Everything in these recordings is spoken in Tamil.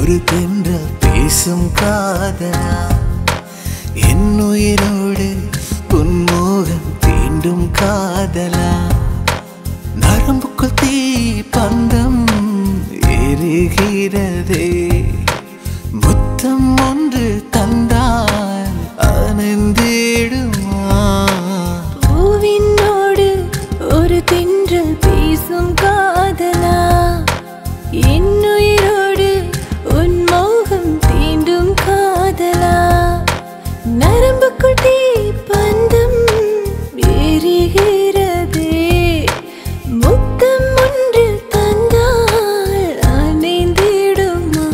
ஒரு தென்றல் பேசும் காதலா என் உயிரோடு உன்மோகம் தீண்டும் காதலா நரம்புக்குள் தீ பந்தம் எரிகிறதே முத்தம் ஒன்று தந்தால் அனந்திடுமா பூவினோடு ஒரு தென்றல் பேசும் காதலா என் உயிரோடு உன் மோகம் தீண்டும் காதலா நரம்புக்குள் தீ பந்தம் எரிகிறதே முத்தம் ஒன்று தந்தால் அணைந்திடுமா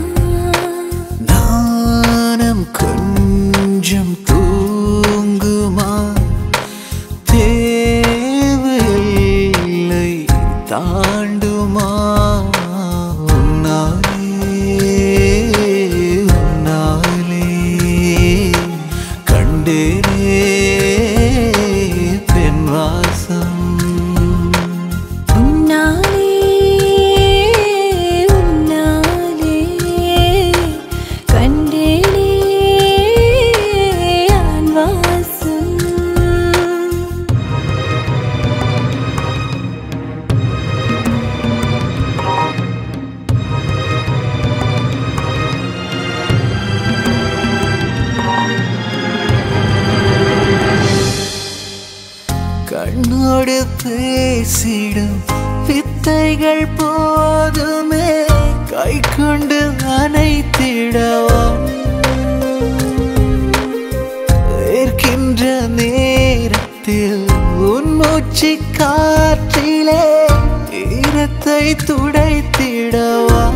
நாணம் கொஞ்சம் தூங்குமா தேவையில்லை தாண்டுமா உன்னாலே உன்னாலே கண்டேனே பெண் வாசம் உன்னாலே உன்னாலே கண்டேனே ஆண் வாசம் கண்ணோடு பேசிடும் வித்தைகள் போதுமே கை கொண்டு அணைத்திடவா ஏற்கின்ற நேரத்தில் உன் மூச்சு காற்றிலே ஈரத்தை துடைத்திடவா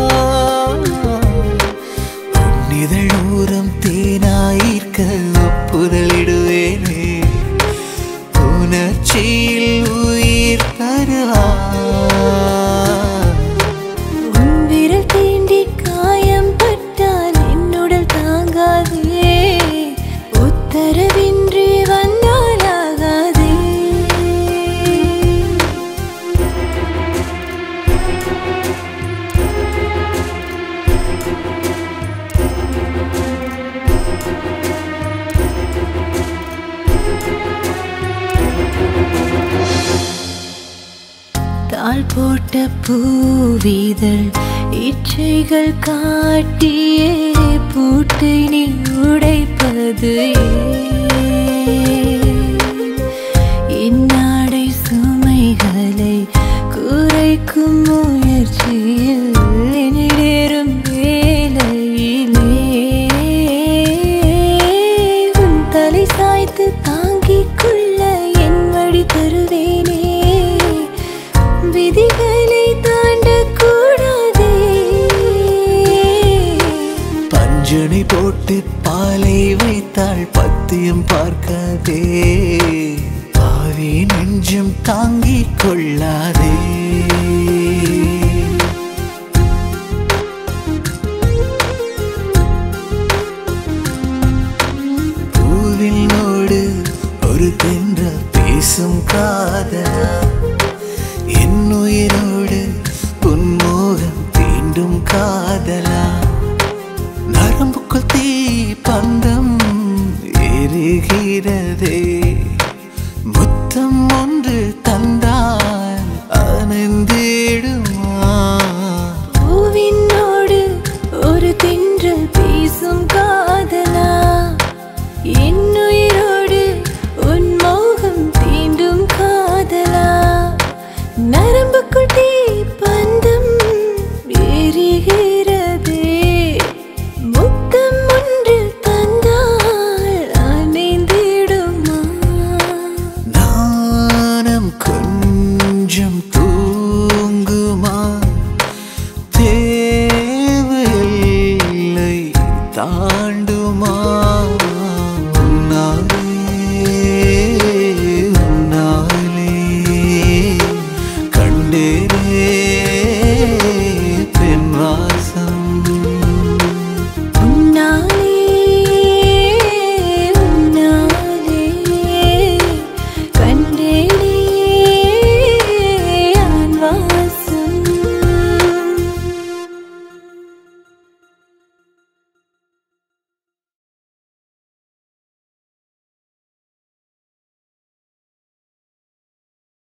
உன் இதழூரம் தேனாயிர்க்க ஒப்புதலிடுவேனே உணர்ச்சியில் உயிர் தருவா உன் விரல் தீண்டி காயம் பட்டால் என்னுடல் தாங்காதே உத்தரவின்றி வந்தால் ஆகாதே தாள் போட்ட பூவிதழ் இச்சைகள் காட்டியே பூட்டை நீ உடைப்பது ஏன்? என்னாடை சுமைகளை குறைக்கும் முயற்சியில் என்னிடேறும் வேலையிலே உன் தலை சாய்த்து தாங்கிக் கொள்ள என் வழி தருவேனே விதிகளை தாண்டக்கூடாதே பஞ்சனை போட்டு பாலை வைத்தாள் பத்தியம் பார்க்காதே பாவி நெஞ்சம் தாங்கிக் கொள்ளாதே